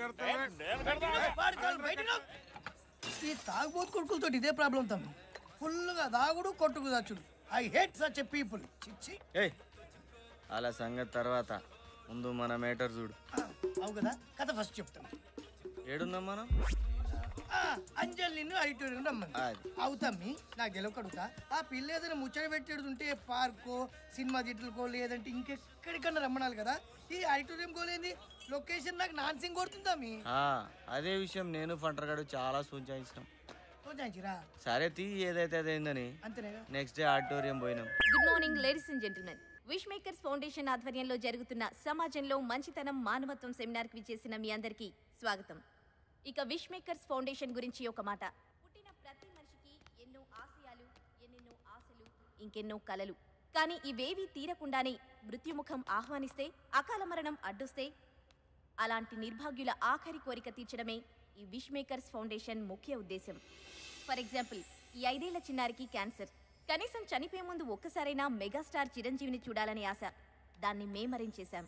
ఈ తాగుబోతు కొడుకులతో ఇదే ప్రాబ్లం తమ్మి ఫుల్గా తాగుడు కొట్టుకు దాచుడు I hate such a people చిచ్చి ఏయ్ అలా సంగతి తర్వాత ముందు మన మేటర్ చూడు ఆ, అవు కదా కథ ఫస్ట్ చెప్తాను ఏడున్నాం మనం ఆ, అంజలి నిన్ను ఐటూరియం రమ్మని అది. అవుతమ్మి నా గెలవకడుగుతా ఆ పిల్ల ఏదైనా ముచ్చట పెట్టేడుంటే పార్కో సినిమా థియేటర్కో లేదంటే ఇంకెక్కడికన్నా రమ్మనాలి కదా ఈ ఐటూరియం కోలేంది లొకేషన్ నాకు నాన్సింగ్ కొడుతుందమ్మి ఆ, అదే విషయం నేను ఫంటర్గాడు చాలా సూచించినాం చూచాంచిరా సరే తీ ఏదైతే అదైందని అంతేనేగా నెక్స్ట్ డే ఆడిటోరియం పోయినాం good morning ladies and gentlemen Wish Makers Foundation ఆధ్వర్యంలో జరుగుతున్న సమాజంలో మంచితనం మానవత్వం సెమినార్ కి విచ్చేసిన మీ అందరికీ స్వాగతం ఇక విష్ మేకర్స్ ఫౌండేషన్ గురించి ఒక మాట పుట్టిన ప్రతి మనిషికి ఎన్నో ఆశయాలు ఎన్నెన్నో ఆశలు ఇంకెన్నో కలలు కానీ ఇవేవీ తీరకుండానే మృత్యుముఖం ఆహ్వానిస్తే అకాల మరణం అడ్డొస్తే అలాంటి నిర్భాగ్యుల ఆఖరి కోరిక తీర్చడమే ఈ విష్ మేకర్స్ ఫౌండేషన్ ముఖ్య ఉద్దేశం ఫర్ ఎగ్జాంపుల్ ఈ ఐదేళ్ల చిన్నారికి క్యాన్సర్ కనీసం చనిపోయే ముందు ఒక్కసారైనా మెగాస్టార్ చిరంజీవిని చూడాలని ఆశ దాన్ని మేమరించేశాం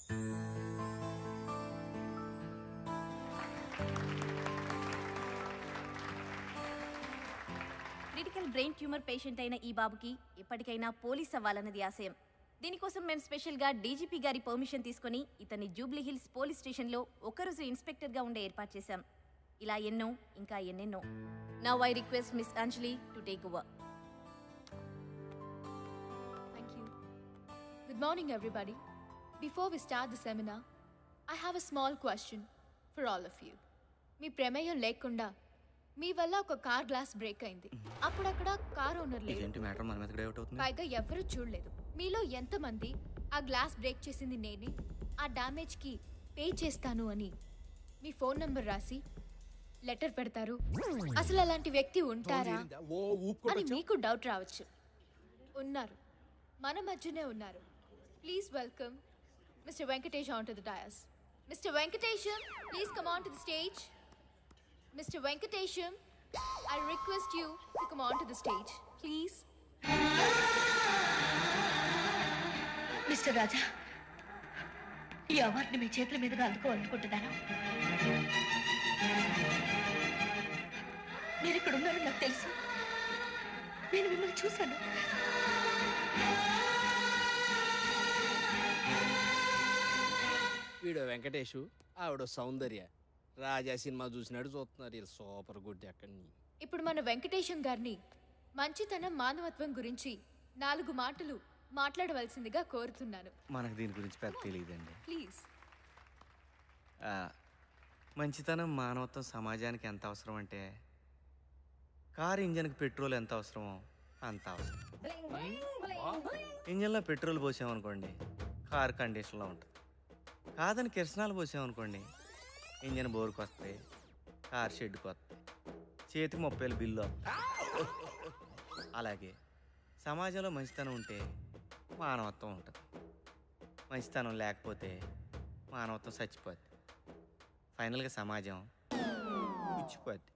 క్రిటికల్ బ్రెయిన్ ట్యూమర్ పేషెంట్ అయిన ఈ బాబుకి ఎప్పటికైనా పోలీస్ అవ్వాలన్నది ఆశయం దీనికోసం మేము స్పెషల్గా డీజీపీ గారి పర్మిషన్ తీసుకొని ఇతన్ని జూబ్లీ హిల్స్ పోలీస్ స్టేషన్లో ఒకరోజు ఇన్స్పెక్టర్గా ఉండే ఏర్పాటు చేశాం ఇలా ఎన్నో ఇంకా ఎన్నెన్నో now I request miss Anjali to take over Thank you. Good morning, everybody. Before we start the seminar, I have a small question for all of you. మీ ప్రమేయం లేకుండా మీ వల్ల ఒక కార్ గ్లాస్ బ్రేక్ అయింది అప్పుడు అక్కడ కార్ ఓనర్ లేదు ఇదేంటి మ్యాటర్ మన మీద డౌట్ అవుతుంది పైగా ఎవరు చూడలేదు మీలో ఎంతమంది ఆ గ్లాస్ బ్రేక్ చేసింది నేనే ఆ డ్యామేజ్ కి పే చేస్తాను అని మీ ఫోన్ నంబర్ రాసి లెటర్ పెడతారు అసలు అలాంటి వ్యక్తి ఉంటారా అని మీకు డౌట్ రావచ్చు ఉన్నారు మన మధ్యనే ఉన్నారు please welcome mister Venkatesh on to the dais mister Venkatesam please come on to the stage mister Venkatesam I request you to come on to the stage please mister Raja ఈ అవార్డుని మీ చేతుల మీదుగా అందుకోవాలనుకుంటున్నాను మీరు ఇక్కడ ఉన్నారని నాకు తెలుసు నేను మిమ్మల్ని చూశాను వీడు వెంకటేషు ఆవిడ సౌందర్య రాజా సినిమా చూసినట్టు చూస్తున్నారు వీళ్ళు సూపర్ గుడ్ అక్కడి ఇప్పుడు మన వెంకటేశం గారిని మంచితనం మానవత్వం గురించి నాలుగు మాటలు మాట్లాడవలసిందిగా కోరుతున్నాను మనకు దీని గురించి పెద్ద తెలియదండి ప్లీజ్ ఆ, మంచితనం మానవత్వం సమాజానికి ఎంత అవసరం అంటే కారు ఇంజన్కి పెట్రోల్ ఎంత అవసరమో అంత అవసరం ఇంజన్లో పెట్రోల్ పోసామనుకోండి కారు కండిషన్లో ఉంటుంది కాదని కిరసనాలు పోసామనుకోండి ఇంజన్ బోరుకు వస్తాయి కారు షెడ్కి వస్తాయి చేతికి ముప్పై వేలు బిల్లు వస్తాయి. అలాగే సమాజంలో మంచితనం ఉంటే మానవత్వం ఉంటుంది మంచితనం లేకపోతే మానవత్వం చచ్చిపోద్ది ఫైనల్గా సమాజం పుచ్చిపోద్ది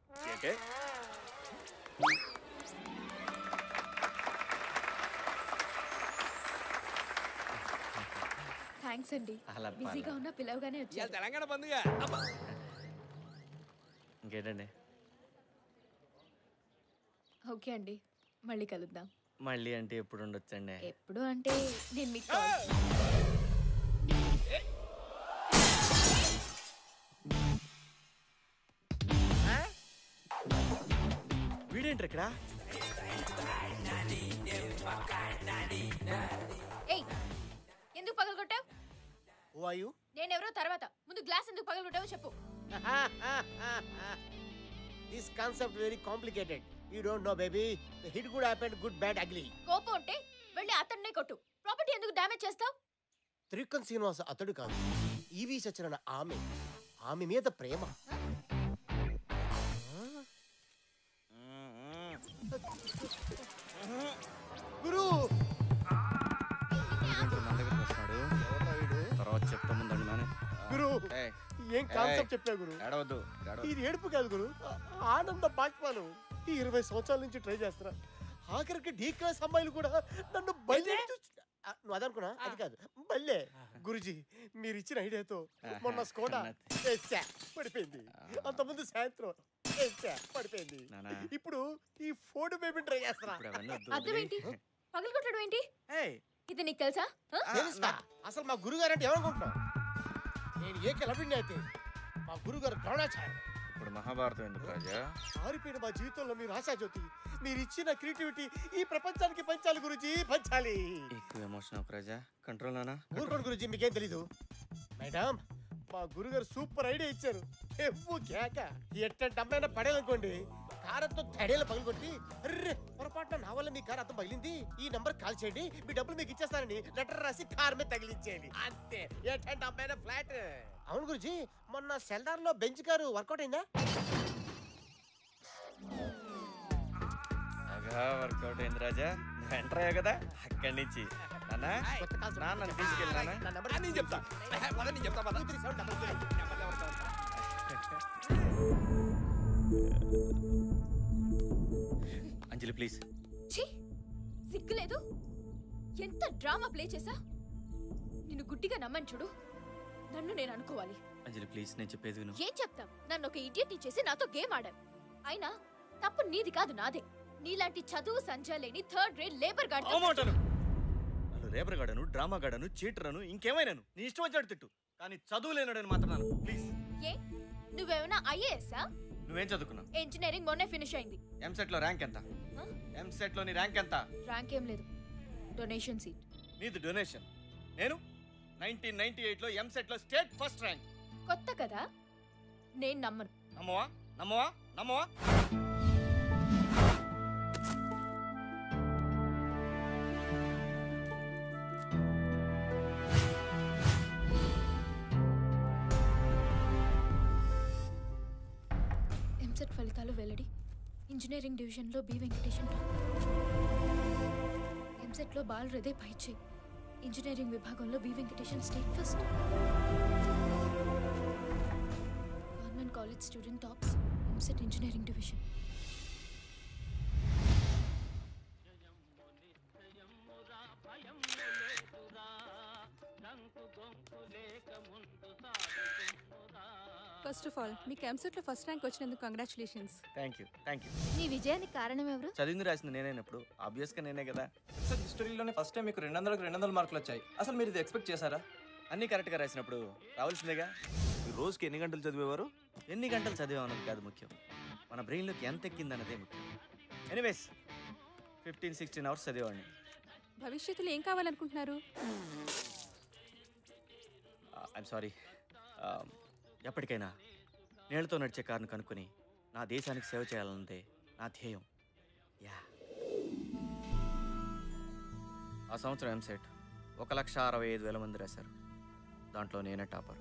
థ్యాంక్స్ అండి అలా బిజీగా పర్లేదు. ఉన్న పిలవగానే ఇవాళ వచ్చారు తెలంగాణ పండుగ అబ్బా. ఇంకేంటండి ఓకే అండి మళ్ళీ కలుద్దాం మళ్ళీ అంటే ఎప్పుడు ఉండొచ్చండి ఎప్పుడు అంటే నేను మీకు కాల్ వీడేంటి ఇక్కడ ఏయ్ ఎందుకు పగలగొట్టావు ఓ అయ్యూ నేనెవరో తర్వాత ముందు గ్లాస్ ఎందుకు పగలగొట్టావో చెప్పు This concept very complicated. You don't know, baby. The hit good happened, good, bad, ugly. కోపం ఉంటే వెళ్ళి అతన్నే కొట్టు ప్రాపర్టీ ఎందుకు డ్యామేజ్ చేస్తావు త్రికన్ శ్రీనివాస అతడు కాదు ఈవి సచిన ఆమె ఆమె మీద ప్రేమ గురు మన దగ్గరికి వస్తున్నాడు తర్వాత చెప్తా ముందండి నానే గురు ఏయ్, ఏం కాన్సెప్ట్ చెప్పా గురు ఏడవద్దు ఏడవద్దు. ఇది ఏడుపు కాదు గురు ఆ- ఆనంద బాష్పాలు ఈ ఇరవై సంవత్సరాల నుంచి ట్రై చేస్తున్నా ఆఖరికి డీ క్లాస్ అమ్మాయిలు కూడా నన్ను బయలుదేరి చూస్తున్నా ఆ, నువ్వు అదనుకున్నా అది కాదు మళ్ళీ గురుజీ మీరు ఇచ్చిన ఐడియాతో మొన్న స్కోడా వేసా పడిపోయింది అంతకుముందు సాయంత్రం వేసా పడిపోయింది నానా. ఇప్పుడు ఈ ఫోన్ పేమెంట్ ట్రై చేస్తున్నా ఇప్పుడు అవన్నీ వద్దు అర్థం ఏంటి వదిలేయ్. పగలగొట్టడం ఏంటి ఏయ్, ఇది నీకు తెలుసా ఆ? ఆ, తెలుసా అసలు మా గురుగారు అంటే ఏమనుకుంటున్నావు నేను ఏ కిలబిండి అయితే మా గురుగారు ద్రోణాచార్య ఇప్పుడు మహాభారతం ఎందుకు రాజా మారిపోయిన మా జీవితంలో మీరు ఆశాజ్యోతి మీరు ఇచ్చిన క్రియేటివిటీ ఈ ప్రపంచానికి పంచాలి గురుజీ పంచాలి ఎక్కువ ఎమోషన్ ఒక రాజా కంట్రోల్ నానా ఊరుకోండి గురుజీ మీకేం తెలీదు మేడం మా గురుగారు సూపర్ ఐడియా ఇచ్చారు ఎవ్వు కేక ఎట్టంటే అమ్మాయినా పడేదనుకోండి కారంతో తడేలు పగలగొట్టి అర్రే పొరపాటున నా వల్ల మీ కారు అర్థం పగిలింది ఈ నంబర్ కాల్ చేయండి మీ డబ్బులు మీకు ఇచ్చేస్తానని లెటర్ రాసి కార్ మీద తగిలించేయండి అంతే ఎట్టంటే అమ్మాయిన ఫ్లాట్ అవును గురుజీ మొన్న సెల్దార్ లో బెంచ్ కారు వర్కౌట్ అయిందా బాగా వర్కౌట్ అయింది రాజా నువ్వు ఎంటర్ అయ్యావు కదా అక్కడి నుంచి నాన్న కొత్త కాల్స్ నాన్న తీసుకెళ్ళి నాన్న నా నంబర్ నేను చెప్తా పద, నేను చెప్తా పద. Two three seven double three. Anjali please ఛీ సిగ్గులేదు ఎంత డ్రామా ప్లే చేసా నిన్ను గుడ్డిగా నమ్మని చూడు నన్ను నేను అనుకోవాలి అంజలి ప్లీజ్ నేను చెప్పేది విను ఏం చెప్తాం నన్ను ఒక ఇడియట్ చేసి నాతో గేమ్ ఆడాం అయినా తప్పు నీది కాదు నాదే నీలాంటి చదువు సంజా లేని థర్డ్ గ్రేడ్ లేబర్ గార్డ్ అవమాటాలు వాళ్ళు రేపర్ గాడను డ్రామా గాడను చీటరను ఇంకేమైనాను నీ ఇష్టం వచ్చాడు తిట్టు కానీ చదువు లేనాడని మాత్రం ప్లీజ్ ఏ నువ్వేమైనా ఐఏఎస్ఆ నువ్వేం చదువుకున్నావు ఇంజనీరింగ్ మొన్నే ఫినిష్ అయింది ఎంసెట్ లో ర్యాంక్ ఎంత ఆ? ఎంసెట్ లో నీ ర్యాంక్ ఎంత ర్యాంక్ ఏం లేదు డొనేషన్ సీట్ నీది డొనేషన్ నేను నైన్టీన్ నైన్టీ ఎయిట్ లో ఎంసెట్ లో స్టేట్ ఫస్ట్ ర్యాంక్ కొత్త కదా నేను నమ్మను నమ్మవా నమ్మవా నమ్మవా ఎంసెట్ ఫలితాలు వెల్లడి ఇంజనీరింగ్ డివిజన్లో బి వెంకటేశన్ టాప్ ఎంసెట్లో బాల్ హృదయ్ పైచే ఇంజనీరింగ్ విభాగంలో B Venkatesan state first government college student tops EAMCET engineering division first of all మీకు ఎంసెట్లో ఫస్ట్ ర్యాంక్ వచ్చినందుకు congratulations thank you thank you నీ విజయానికి కారణం ఎవరు చదివింది రాసింది నేనేనప్పుడు ఆబ్వియస్ గా నేనే కదా సార్ హిస్టరీలోనే ఫస్ట్ టైం మీకు రెండు వందలకు రెండు వందల మార్కులు వచ్చాయి అసలు మీరు ఇది ఎక్స్పెక్ట్ చేశారా అన్ని కరెక్ట్ గా రాసినప్పుడు రావాల్సిందేగా ఈ రోజుకి ఎన్ని గంటలు చదివేవారు ఎన్ని గంటలు చదివామన్నది కాదు ముఖ్యం మన బ్రెయిన్లోకి ఎంత ఎక్కిందన్నదే ముఖ్యం ఎనీవేస్ ఫిఫ్టీన్ సిక్స్టీన్ అవర్స్ చదివేవాడిని భవిష్యత్తులో ఏం కావాలనుకుంటున్నారు ఐఎమ్ సారీ ఎప్పటికైనా నీళ్ళతో నడిచే కారును కనుక్కొని నా దేశానికి సేవ చేయాలన్నదే నా ధ్యేయం యా ఆ సంవత్సరం ఎంసెట్ ఒక లక్ష అరవై ఐదు వేల మంది రాశారు దాంట్లో నేనే టాపర్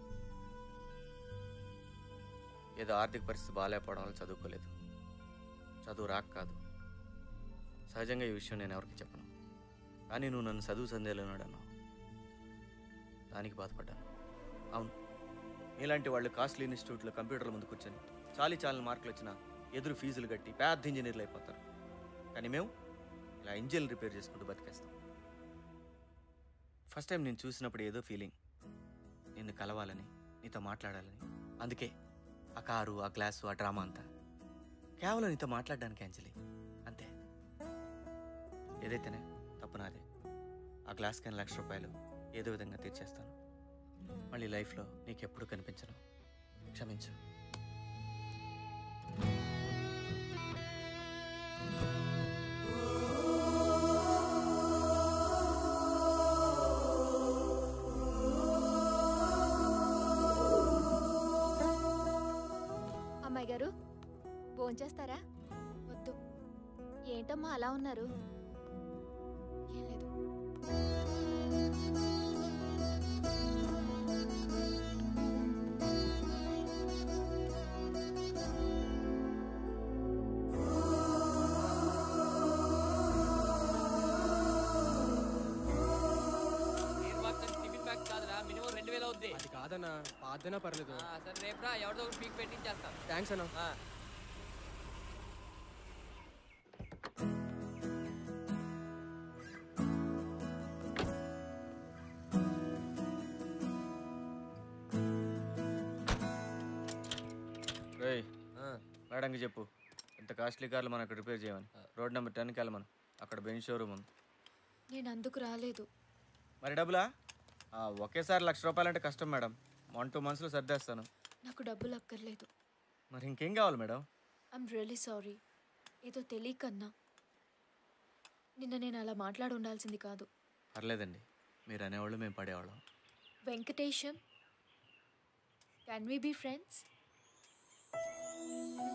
ఏదో ఆర్థిక పరిస్థితి బాగాలేకపోవడం వల్ల చదువుకోలేదు చదువు రాక కాదు సహజంగా ఈ విషయం నేను ఎవరికి చెప్పను కానీ నువ్వు నన్ను చదువు సందేహంలోనాడు అన్నావు దానికి బాధపడ్డాను అవును ఇలాంటి వాళ్ళు కాస్ట్లీ ఇన్స్టిట్యూట్లో కంప్యూటర్ల ముందు కూర్చొని చాలీ చాలని మార్కులు వచ్చినా ఎదురు ఫీజులు కట్టి పెద్ద ఇంజనీర్లు అయిపోతారు కానీ మేము ఇలా ఇంజిన్ రిపేర్ చేసుకుంటూ బతికేస్తాం ఫస్ట్ టైం నేను చూసినప్పుడు ఏదో ఫీలింగ్ నిన్ను కలవాలని నీతో మాట్లాడాలని అందుకే ఆ కారు ఆ గ్లాసు ఆ డ్రామా అంతా కేవలం నీతో మాట్లాడడానికి అంజలి అంతే ఏదైతేనే తప్పు నాదే ఆ గ్లాస్ కానీ లక్ష రూపాయలు ఏదో విధంగా తీర్చేస్తాను మళ్ళీ లైఫ్లో నీకు ఎప్పుడు కనిపించను క్షమించు అమ్మాయి గారు భోంచేస్తారా వద్దు ఏంటమ్మా అలా ఉన్నారు ఏం లేదు టిఫిన్ బ్యాగ్ కాదురా మినిమం రెండు వేలు అవుద్ది అది కాదన్నా పాదైనా పర్లేదు ఆ, సరే రేపురా ఎవరిదో ఒకటి పీక్ పెట్టించేస్తాం థ్యాంక్స్ అన్నా ఆ. మేడంకి చెప్పు ఇంత కాస్ట్లీ కార్లు మనకు రిపేర్ చేయమని రోడ్ నెంబర్ టెన్కి వెళ్ళమను అక్కడ బెంచ్ షోరూమ్ ఉంది నేను అందుకు రాలేదు మరి డబ్బులా ఆ, ఒకేసారి లక్ష రూపాయలంటే కష్టం మేడం వన్ టూ మంత్స్లో సర్దేస్తాను నాకు డబ్బులు అక్కర్లేదు మరి ఇంకేం కావాలి మేడం ఐమ్ రియలీ సారీ ఏదో తెలియకన్నా నిన్న నేను అలా మాట్లాడి ఉండాల్సింది కాదు పర్లేదండి మీరు అనేవాళ్ళు మేము పడేవాళ్ళం Venkatesam can we be friends